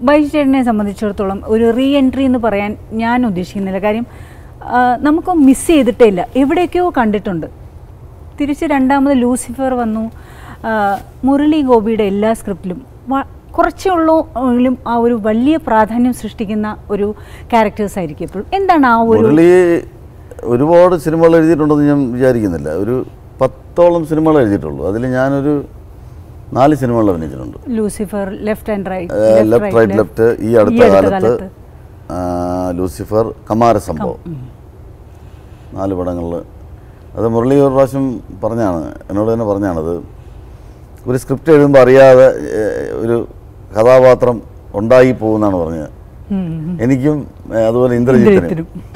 ബൈജു ചേട്ടനെ സംബന്ധിച്ചിടത്തോളം ഒരു റീ എൻട്രി എന്ന് പറയാൻ ഞാൻ ഉദ്ദേശിക്കുന്നില്ല കാര്യം ആ, നമുക്ക് മിസ് ചെയ്തിട്ടേ ഇല്ല എവിടെയൊക്കെയോ കണ്ടിട്ടുണ്ട് തിരിച്ച് രണ്ടാമത് ലൂസിഫർ വന്നു ആ, മുരളി ഗോപിയുടെ എല്ലാ സ്ക്രിപ്റ്റിലും വ- കുറച്ചേ ഉള്ളൂ എങ്കിലും ആ ഒരു വലിയ പ്രാധാന്യം സൃഷ്ടിക്കുന്ന ഒരു ക്യാരക്ടേഴ്സ് ആയിരിക്കും എപ്പോഴും എന്താണ് ആ ഒരു മുരളി ഒരുപാട് സിനിമകൾ എഴുതിയിട്ടുണ്ടെന്ന് ഞാൻ വിചാരിക്കുന്നില്ല ഒരു പത്തോളം സിനിമകൾ എഴുതിയിട്ടുള്ളൂ അതിൽ ഞാനൊരു നാല് സിനിമകൾ അഭിനയിച്ചിട്ടുണ്ട് Lucifer left and left right left ഈ അടുത്ത കാലത്ത് ആ, ലൂസിഫർ കമാര സംഭവം നാല് പടങ്ങളിൽ അത് മുരളി ഒരു പ്രാവശ്യം പറഞ്ഞാണ് എന്നോട് തന്നെ പറഞ്ഞാണത് ഒരു സ്ക്രിപ്റ്റ് എഴുതുമ്പോൾ അറിയാതെ ഏഹ്, ഒരു കഥാപാത്രം ഉണ്ടായി പോകുമെന്നാണ് പറഞ്ഞത് എനിക്കും ഏഹ്, അതുപോലെ ഇന്ദ്രജിത്തിനും ഇന്ദ്രജിത്തിനും.